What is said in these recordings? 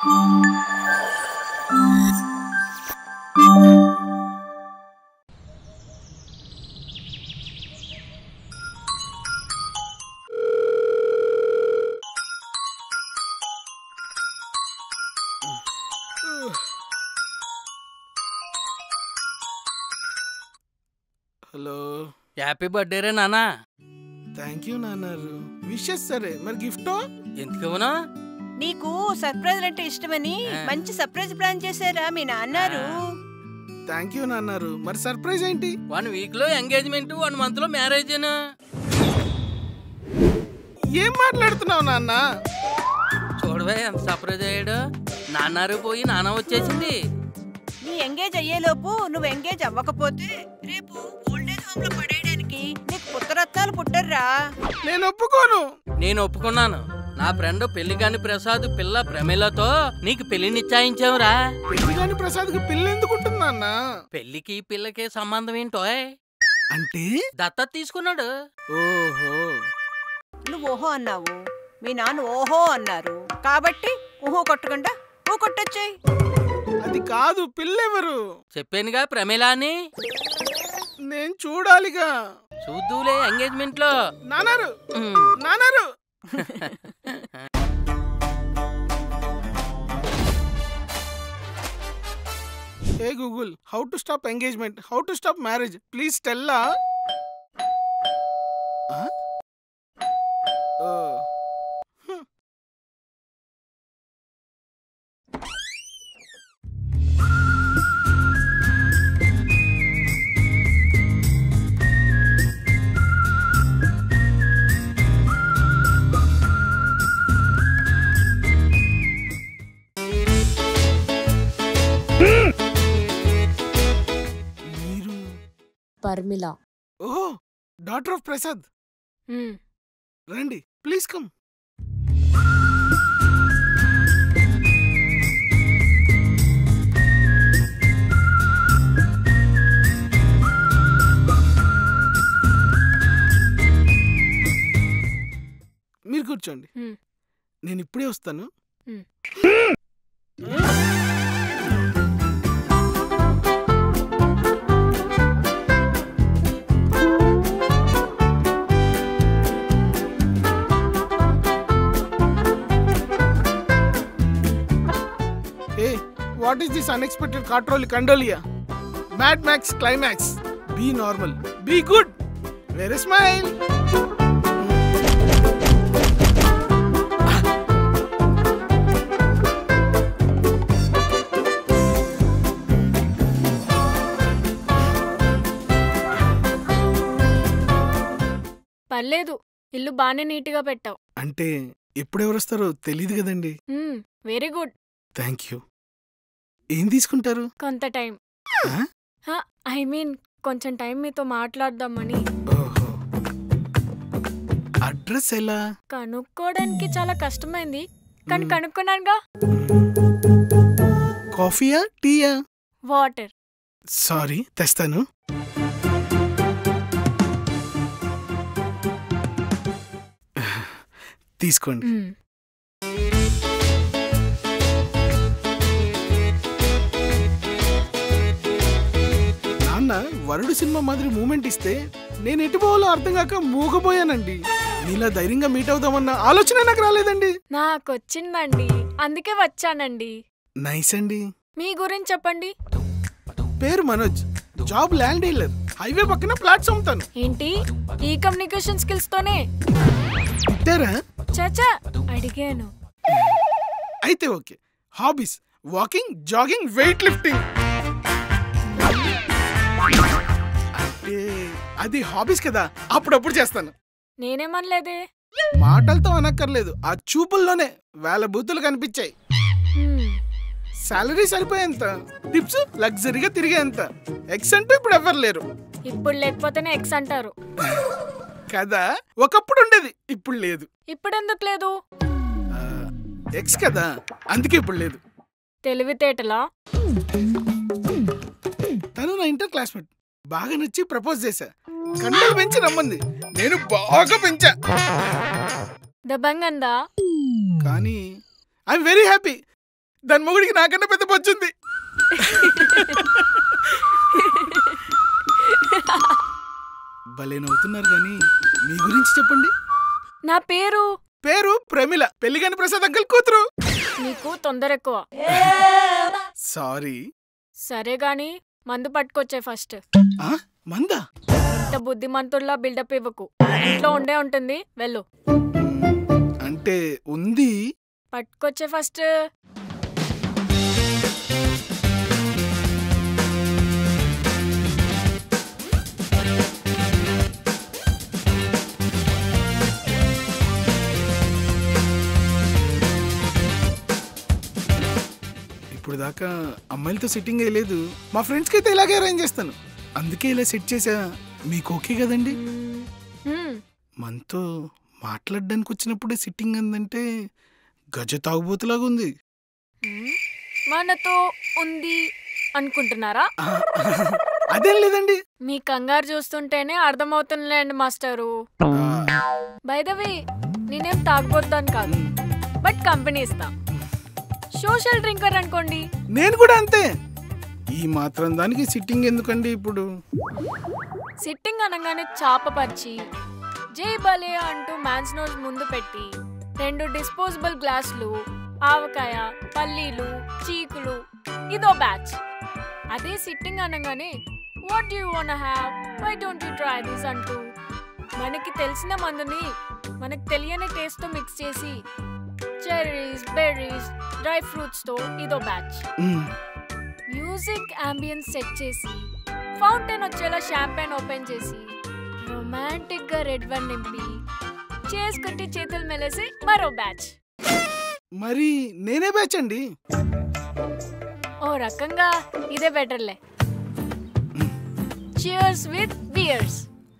Hello happy birthday రే నానా thank you నాన్నారు wishes సరే మరి గిఫ్టో ఎందుకు ఇవ్వను నీకు సర్ప్రైజ్ అంటే ఇష్టమని ఆ. మంచి సర్ప్రైజ్ ప్లాన్ చేశారా మీ నాన్నారు థ్యాంక్ యూ నాన్నారు మరి సర్ప్రైజ్ ఏంటి వన్ వీక్ లో ఎంగేజ్మెంట్ వన్ మంత్ లో మ్యారేజ్ ఏం మాట్లాడుతున్నావు నాన్న చూడవే ఎంత సర్ప్రైజ్ అయ్యాడు నాన్నారు పోయి నాన్న వచ్చేసింది నీ ఎంగేజ్ అయ్యేలోపు నువ్వు ఎంగేజ్ అవ్వకపోతే రేపు ఓల్డేజ్ హోమ్ లో పడేయడానికి నీకు పుత్రరత్నాలు పుట్టర్రా నేను ఒప్పుకోను నేను ఒప్పుకున్నాను నా ఫ్రెండ్ పెళ్లి కాని ప్రసాద్ పిల్ల ప్రమిలతో నీకు పెళ్లి నిశ్చయించావురా పెళ్లి కాని ప్రసాద్కి పిల్ల ఎందుకుంటుంది నాన్న పెళ్లికి పిల్లకి సంబంధం ఏంటో అంటే దత్తత తీసుకున్నాడు ఓహో నువ్వు ఓహో అన్నావు మీ నాన్న ఓహో అన్నారు కాబట్టి ఊహో కొట్టకుండా ఊ కొట్టొచ్చాయి అది కాదు పిల్లెవరు చెప్పానుగా ప్రమిల అని నేను చూడాలిగా చూద్దులే ఎంగేజ్మెంట్ లో నాన్నారు ఉమ్. నాన్నారు hey Google how to stop engagement how to stop marriage please tell మీరు పర్మిల ఓహో డాటర్ ఆఫ్ ప్రసాద్ రండి ప్లీజ్ కమ్ మీరు కూర్చోండి Hmm. నేను ఇప్పుడే వస్తాను Hmm. Hey what is this unexpected కాట్రోలి కండోలియా mad max climax be normal be good very smile పర్లేదు ఇల్లు బాగానే నీట్గా పెట్టావు అంటే ఎప్పుడెవరు వస్తారో తెలియదు కదండి వెరీ గుడ్ థ్యాంక్ యూ ఏం తీసుకుంటారు కొంత టైం ఆ? ఐ మీన్ కొంచెం టైం మీతో మాట్లాడదామని ఓహో అడ్రస్ ఎలా కనుక్కోవడానికి చాలా కష్టమైంది కానీ కనుక్కున్నానుగా కాఫీయా టీయా వాటర్ సారీ తెస్తాను తీసుకోండి నాన్న వరుడు సినిమా మాదిరి మూమెంట్ ఇస్తే నేను ఎటు పోవాలో అర్థం కాక మూగపోయానండి నీలా ధైర్యంగా మీట్ అవుదామన్న ఆలోచన నాకు రాలేదండి నాకొచ్చిందండి అందుకే వచ్చానండి నైస్ అండి మీ గురించి చెప్పండి పేరు Manoj job land dealer highway పక్కన ఫ్లాట్స్ అమ్ముతాను ఏంటి ఈ కమ్యూనికేషన్ స్కిల్స్ తోనే తిట్టారా చచా అడిగాను అయితే okay hobbies walking jogging weight lifting అంటే అది హాబీస్ కదా అప్పుడప్పుడు చేస్తాను నేనేమనలేదే మాటలతో అనక్కర్లేదు ఆ చూపుల్లోనే వేల బూతులు కనిపించాయి హ్మ్. సాలరీ సరిపోయేంత టిప్స్ లగ్జరీగా తిరిగేంత ఎక్స్ అంటూ ఇప్పుడు ఎవ్వరు లేరు ఇప్పుడు లేకపోతేనే ఎక్స్ అంటారు కదా ఒకప్పుడు ఉండేది ఇప్పుడు లేదు ఇప్పుడు ఎందుకు లేదు ఆ, ఎక్స్ కదా అందుకే ఇప్పుడు లేదు తెలివితేటలా తను నా ఇంటర్ క్లాస్మేట్ బాగా నచ్చి ప్రపోజ్ చేశా కండలు పెంచి రమ్మంది నేను బాగా పెంచా దబంగందా కానీ ఐఎమ్ వెరీ హ్యాపీ దాని మొగుడికి నాకన్నా పెద్ద పొచ్చుంది భలే నవ్వుతున్నారు కానీ మీ గురించి చెప్పండి నా పేరు పేరు ప్రమిల పెళ్లిగాని ప్రసాద్ అంకల్ కూతురు నీకు తొందర ఎక్కువ సారీ సరే గాని మందు పట్టుకొచ్చే ఫస్ట్ ఆ, మందా ఇంత బుద్ధిమంతుల్లా బిల్డప్ ఇవ్వకు ఇంట్లో ఉండే ఉంటుంది వెళ్ళు మ్, అంటే ఉంది పట్టుకొచ్చే ఫస్ట్ ఇప్పుడు దాకా అమ్మాయిలతో సిట్టింగ్ అయ్యలేదు మా ఫ్రెండ్స్కి అయితే ఇలాగే అరేంజ్ చేస్తాను అందుకే ఇలా సెట్ చేసా మీకు ఓకే కదండి మ్మ్. మ్మ్. మనతో మాట్లాడడానికి వచ్చినప్పుడే సిట్టింగ్ అందంటే గజ తాగుబోతులాగా ఉంది మ్మ్. మనతో ఉంది అనుకుంటున్నారా ఆ, అదేం లేదండి మీ కంగారు చూస్తుంటేనే అర్థమవుతుందిలేండి మాస్టరు ఆ, బైదవి నేనేం తాగబోతాను కాదు బట్ కంపెనీ ఇస్తా సోషల్ డ్రింకర్ అనుకోండి నేను కూడా అంతే ఈ మాత్రం దానికి సిట్టింగ్ ఎందుకండి ఇప్పుడు సిట్టింగ్ అనగానే చాప పరిచి జై బలే అంటూ మ్యాన్స్ నోజ్ ముందు పెట్టి రెండు డిస్పోజబుల్ గ్లాసులు ఆవకాయ పల్లీలు చీకులు ఇదో బ్యాచ్ అదే సిట్టింగ్ అనగానే what you want have why don't you try this అంటూ మనకి తెలిసిన మందుని మనకి తెలియని టేస్ట్ తో మిక్స్ చేసి చెర్రీస్ బెర్రీస్ డ్రై ఫ్రూట్స్ తో ఇదో బ్యాచ్ మ్, మ్యూజిక్ అంబియన్స్ సెట్ చేసి ఫౌంటైన్ వచ్చేలా షాంపెయిన్ ఓపెన్ చేసి రొమాంటిక్ గా రెడ్ వన్ నింపి చేసుకుంటే చేతులు మెలేసి మరో బ్యాచ్ మరి నేనే బ్యాచ్ అండి ఓ రకంగా ఇదే బెటర్లే చియర్స్ విత్ బియర్స్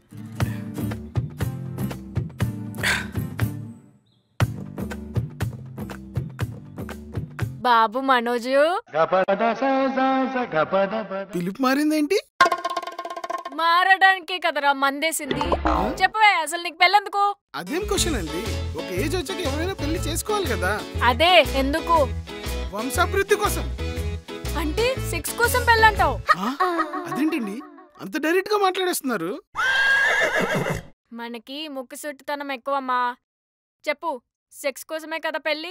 బాబు మనోజు పిలుపు మారిందేంటి మారడానికే కదరా మందేసింది చెప్పవే అసలు నీకు పెళ్ళెందుకు అదేం క్వశ్చన్ అండి ఒక ఏజ్ వచ్చాక ఎవరైనా పెళ్లి చేసుకోవాలి కదా అదే ఎందుకు వంశాభివృద్ధి కోసం అంటే సిక్స్ కోసం పెళ్ళంటావు ఆ, అదేంటండి అంత డైరెక్ట్ గా మాట్లాడేస్తున్నారు మనకి ముక్కు సుట్టుతనం ఎక్కువమ్మా చెప్పు సెక్స్ కోసమే కదా పెళ్ళి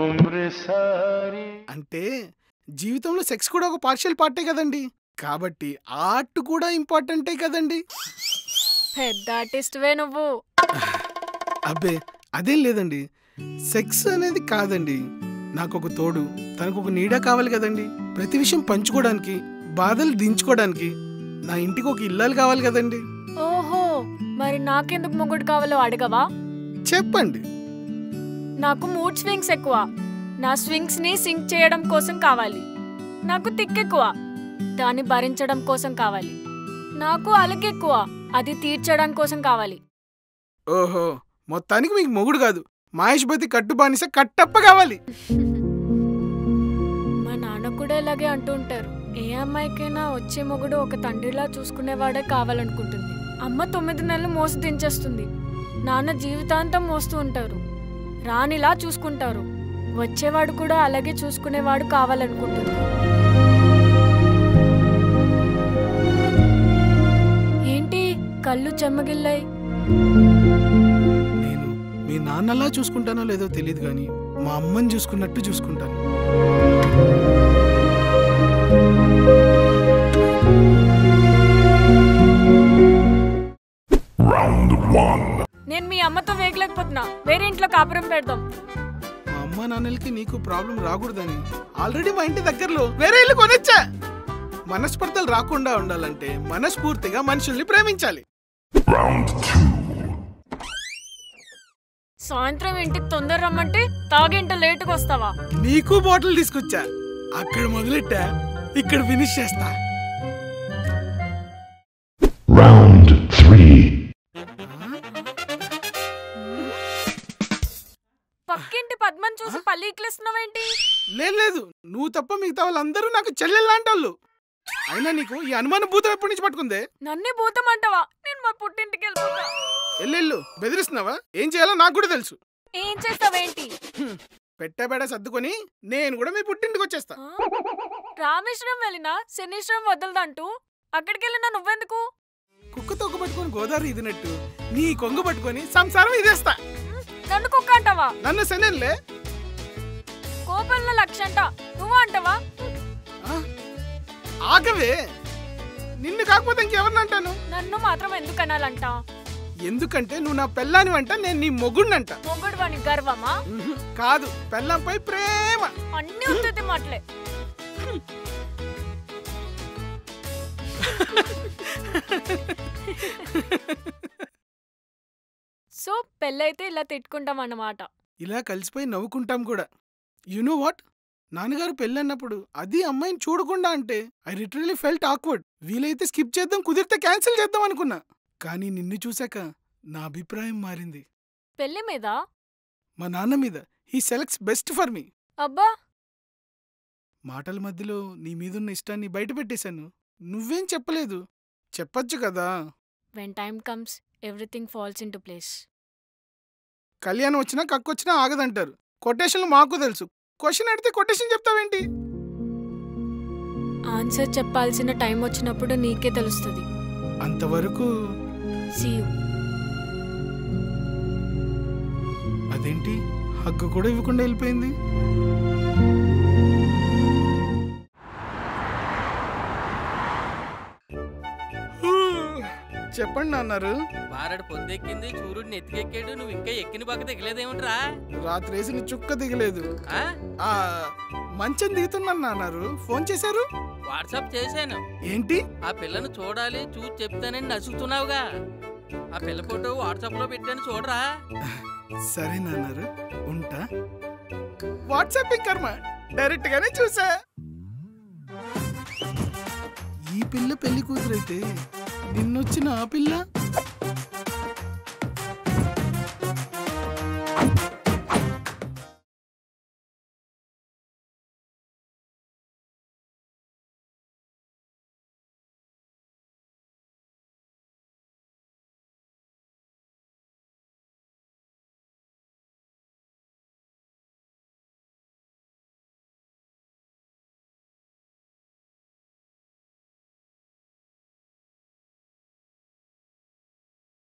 అంటే జీవితంలో సెక్స్ కూడా ఒక పార్షియల్ పార్టే కదండి కాబట్టి ఆర్ట్ కూడా ఇంపార్టెంటే కదండి పెద్ద ఆర్టిస్ట్వే నువ్వు అబ్బే అదేం లేదండి సెక్స్ అనేది కాదండి నాకు ఒక తోడు తనకు ఒక నీడ కావాలి కదండి ప్రతి విషయం పంచుకోవడానికి బాధలు దించుకోవడానికి నా ఇంటికి ఒక ఇల్లాలు కావాలి కదండి ఓహో మరి నాకెందుకు మొగుడు కావాలో అడగవా చెప్పండి నాకు మూడ్ స్వింగ్స్ ఎక్కువ నా స్వింగ్స్ ని సింక్ చేయడం కోసం కావాలి నాకు తిక్కెక్కువ దాన్ని భరించడం కోసం కావాలి నాకు అలకెక్కువ అది తీర్చడం కోసం కావాలి ఓహో మొత్తానికి మీకు మొగుడు కాదు మహేష్పతి కట్టు బానిస కట్టప్ప కావాలి మా నాన్న కూడా ఇలాగే అంటూ ఉంటారు ఏ అమ్మాయికైనా వచ్చే మొగుడు ఒక తండ్రిలా చూసుకునేవాడే కావాలనుకుంటుంది అమ్మ తొమ్మిది నెలలు మోసి దించేస్తుంది నాన్న జీవితాంతం మోస్తూ ఉంటారు రానిలా చూసుకుంటారు వచ్చేవాడు కూడా అలాగే చూసుకునేవాడు కావాలనుకుంటుంది ఏంటి కళ్ళు చెమ్మగిల్లాయి నేను మీ నాన్నలా చూసుకుంటానో లేదో తెలియదు కానీ మా అమ్మని చూసుకున్నట్టు చూసుకుంటాను నేను మీ అమ్మతో వేగలేకపోతున్నా వేరే ఇంట్లో కాపురం పెడదాం మా అమ్మ నాన్నలకి నీకు ప్రాబ్లం రాకూడదని ఆల్రెడీ మా ఇంటి దగ్గరలో వేరే ఇల్లు కొనొచ్చా మనస్పర్ధలు రాకుండా ఉండాలంటే మనస్ఫూర్తిగా మనుషుల్ని ప్రేమించాలి సాయంత్రం ఇంటికి తొందర రమ్మంటే తాగేంట లేటుగా వస్తావా నీకు బాటిల్ తీసుకొచ్చా అక్కడ మొదలెట్టా ఇక్కడ ఫినిష్ చేస్తా Round three. పక్కింటి పద్మని చూసి పల్లీకిలిస్తున్నావేంటి లేదు లేదు నువ్వు తప్ప మిగతా వాళ్ళందరూ నాకు చెల్లెలు లాంటి వాళ్ళు అయినా నీకు ఈ అనుమాన భూతం ఎప్పటి నుంచి పట్టుకుందే నన్నే భూతమంటావా నేను మా పుట్టింటికి వెళ్ళిపోతా ఎల్లెళ్ళు బెదిరిస్తున్నావా ఏం చేయాలో నాకు కూడా తెలుసు ఏం చేస్తావేంటి పెట్టబెడ సర్దుకొని నేను కూడా మీ పుట్టింటికి వచ్చేస్తా ఆ? రామేశ్వరం వెళ్ళినా శనీశ్వరం వదలదంటూ అక్కడికి వెళ్ళినా నువ్వెందుకు కుక్క తొక్క పట్టుకొని గోదావరి ఇదినట్టు నీ కొంగు పట్టుకొని సంసారం ఇదేస్తా నన్ను కుక్క అంటావా నన్ను శనెల్లే కోపంలో లక్ష అంట నువ్వు అంటావా ఆ? ఆగవే నిన్ను కాకపోతే ఇంకెవరిని అంటాను నన్ను మాత్రం ఎందుకు అనాలంట ఎందుకంటే నువ్వు నా పెళ్ళాని అంట నేను నీ మొగుడినంట మొగుడు వాని గర్వమా ఉహు, కాదు పెళ్ళంపై ప్రేమ అన్ని ఉత్తుతి మాటలే సో పెళ్ళైతే ఇలా తిట్టుకుంటాం అన్నమాట ఇలా కలిసిపోయి నవ్వుకుంటాం కూడా యు నో వాట్ నాన్నగారు పెళ్ళన్నప్పుడు అది అమ్మాయిని చూడకుండా అంటే ఐ లిటరలీ ఫెల్ట్ ఆక్వర్డ్ వీలైతే స్కిప్ చేద్దాం కుదిరితే క్యాన్సిల్ చేద్దాం అనుకున్నా కానీ నిన్ను చూశాక నా అభిప్రాయం మారింది పెళ్లి మీద మా నాన్న మీద he selects best for me అబ్బా మాటల మధ్యలో నీ మీదున్న ఇష్టాన్ని బయట పెట్టేశాను నువ్వేం చెప్పలేదు చెప్పొచ్చు కదా when time comes everything falls into place కళ్యాణం వచ్చినా కక్కొచ్చినా ఆగదంటారు కొటేషన్లు మాకు తెలుసు క్వశ్చన్ అడిగితే కొటేషన్ చెప్తావేంటి ఆన్సర్ చెప్పాల్సిన టైం వచ్చినప్పుడు నీకే తెలుస్తుంది అంతవరకు సీ యూ అదేంటి హగ్గు కూడా ఇవ్వకుండా వెళ్ళిపోయింది చెప్పండి అన్నారు బారడు పొద్దెక్కింది సూర్యుడిని ఎత్తికెక్కాడు నువ్వు ఇంకా ఎక్కిన పక్క దిగలేదేమిట్రా రాత్రి వేసిన చుక్క దిగలేదు ఆ? ఆ మంచం దిగుతున్నాను అన్నారు ఫోన్ చేశారు వాట్సాప్ చేశాను ఏంటి ఆ పిల్లను చూడాలి చూసి చెప్తానని నసుగుతున్నావుగా ఆ పిల్ల ఫోటో వాట్సాప్ లో పెట్టాను చూడరా సరేనన్నారు ఉంటా వాట్సాప్ కర్మ డైరెక్ట్ గానే చూసా ఈ పిల్ల పెళ్లి కూతురైతే నిన్నొచ్చిన ఆ పిల్ల